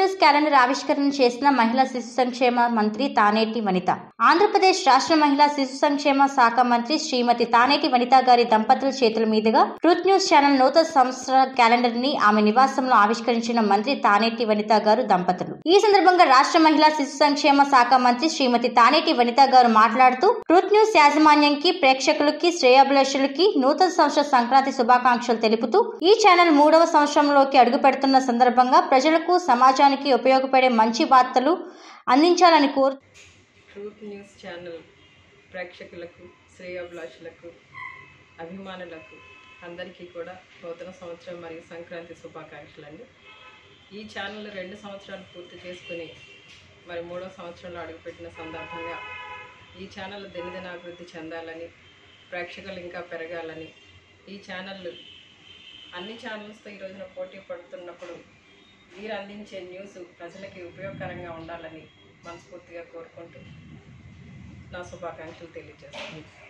news calendar ఆవిష్కరణ చేసిన మహిళా శిశు సంక్షేమ మంత్రి తానేటి వనిత ఆంధ్రప్రదేశ్ రాష్ట్ర మహిళా శిశు సంక్షేమ శాఖ మంత్రి శ్రీమతి తానేటి వనిత గారి దంపతుల చేతుల మీదుగా ట్రూత్ న్యూస్ ఛానల్ నూతన సంవత్సర క్యాలెండర్ ని ఆమె నివాసంలో ఆవిష్కరించిన మంత్రి తానేటి వనిత గారు దంపతులు ఈ సందర్భంగా రాష్ట్ర మహిళా శిశు సంక్షేమ శాఖ మంత్రి శ్రీమతి తానేటి వనిత గారు మాట్లాడుతూ ట్రూత్ న్యూస్ యాజమాన్యంకి ప్రేక్షకులకి శ్రేయాభిలాషులకి నూతన సంవత్సర సంక్రాంతి శుభాకాంక్షలు తెలుపుతూ ఈ ఛానల్ మూడవ సంవత్సరంలోకి అడుగు పెడుతున్న సందర్భంగా ప్రజలకు సమాజానికి ఉపయోగపడే మంచి వార్తలు అందించాలని కోరు ట్రూత్ న్యూస్ ఛానల్ ప్రేక్షకులకు శ్రేయోభిలాషులకు అభిమానులకు అందరికీ కూడా నూతన సంవత్సరం మరియు సంక్రాంతి శుభాకాంక్షలండి ఈ ఛానల్ రెండు సంవత్సరాలు పూర్తి చేసుకుని మరి మూడో సంవత్సరంలో అడుగుపెట్టిన సందర్భంగా ఈ ఛానల్ దినదిన అభివృద్ధి చెందాలని ప్రేక్షకులు ఇంకా పెరగాలని ఈ ఛానల్ అన్ని ఛానల్స్తో ఈ రోజున పోటీ పడుతున్నప్పుడు వీరు అందించే న్యూస్ ప్రజలకి ఉపయోగకరంగా ఉండాలని మనస్ఫూర్తిగా కోరుకుంటూ నా శుభాకాంక్షలు తెలియజేస్తాను